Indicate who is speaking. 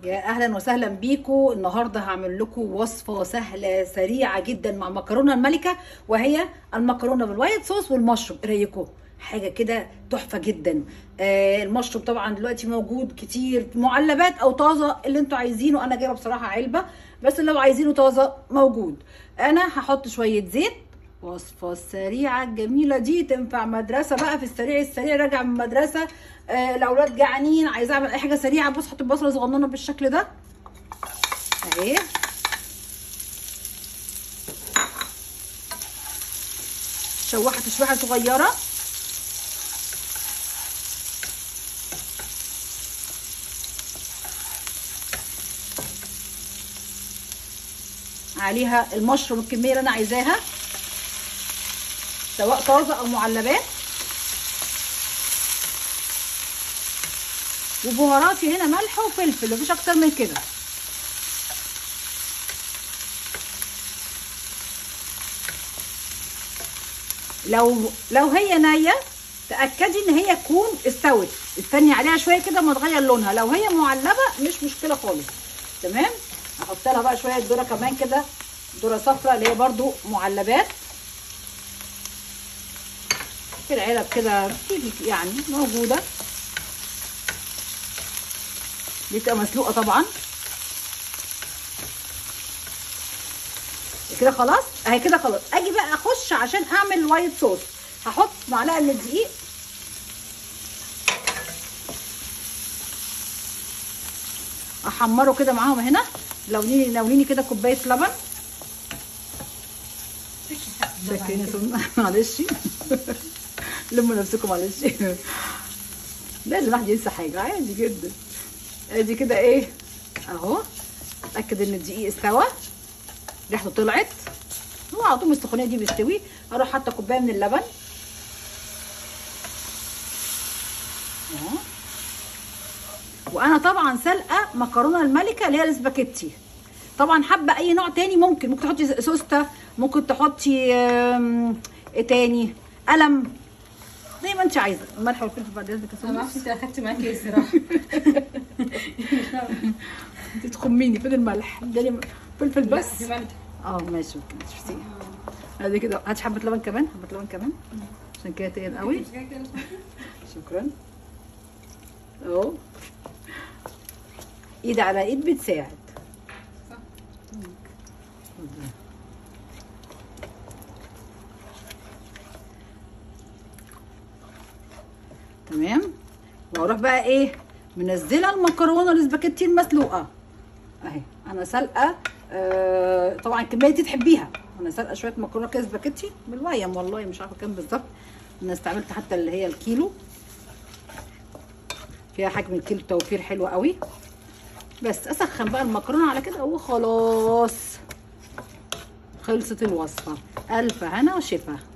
Speaker 1: يا اهلا وسهلا بيكم النهارده هعمل لكم وصفه سهله سريعه جدا مع مكرونه الملكه وهي المكرونه بالوايت صوص والمشروم ايه رايكم حاجه كده تحفه جدا آه المشروم طبعا دلوقتي موجود كتير معلبات او طازه اللي انتوا عايزينه انا جايبه بصراحه علبه بس لو عايزينه طازه موجود انا هحط شويه زيت وصفة السريعة الجميلة دي تنفع مدرسة بقى في السريع السريع راجع من مدرسة آه الأولاد جعانين عايزة أعمل أي حاجة سريعة بص حط البصلة صغننة بالشكل ده أهي شوحة تشويحة صغيرة عليها المشروم الكمية اللي أنا عايزاها سواء طازه او معلبات وبهاراتي هنا ملح وفلفل مفيش اكتر من كده لو لو هي نيه تاكدي ان هي تكون استوت استني عليها شويه كده ما تغير لونها لو هي معلبه مش مشكله خالص تمام احط لها بقى شويه ذره كمان كده ذره صفراء اللي هي برده معلبات في العلب كده يعني موجودة دي تبقى مسلوقة طبعا كده خلاص اهي كده خلاص اجي بقى اخش عشان اعمل الوايت صوص هحط معلقة من الدقيق احمره كده معاهم هنا لونيني لونيني كده كوباية لبن شاكرين يا سمنة معلش لموا نفسكم معلش لازم الواحد ينسى حاجه عادي جدا ادي كده ايه اهو اتاكد ان الدقيق استوى ريحته طلعت هو على طول السخونيه دي بيستوي اروح حاطه كوبايه من اللبن اهو وانا طبعا سلقه مكرونه الملكه اللي هي الاسباجيتي طبعا حابه اي نوع تاني ممكن ممكن تحطي سوسته ممكن تحطي ايه تاني قلم زي ما انت عايزه الملح والفلفل بعد اذنك
Speaker 2: انا ما اعرفش انت اخدت معاكي ايه صراحه
Speaker 1: انت تخميني فين الملح اداني فلفل بس
Speaker 2: في ملح
Speaker 1: اه ماشي ممكن شفتي ادي كده هاتي حبه لبن كمان حبه لبن كمان عشان كده تقل قوي شكرا اهو ايد على ايد بتساعد تمام واروح بقى ايه منزله المكرونه الاسباجيتي المسلوقه اهي انا سلقه آه طبعا الكميه دي تحبيها انا سلقه شويه مكرونه كده سباجيتي بالويم والله مش عارفه كام بالظبط انا استعملت حتى اللي هي الكيلو فيها حجم الكيلو توفير حلو قوي بس اسخن بقى المكرونه على كده وخلاص خلصت الوصفه الف هنا وشفا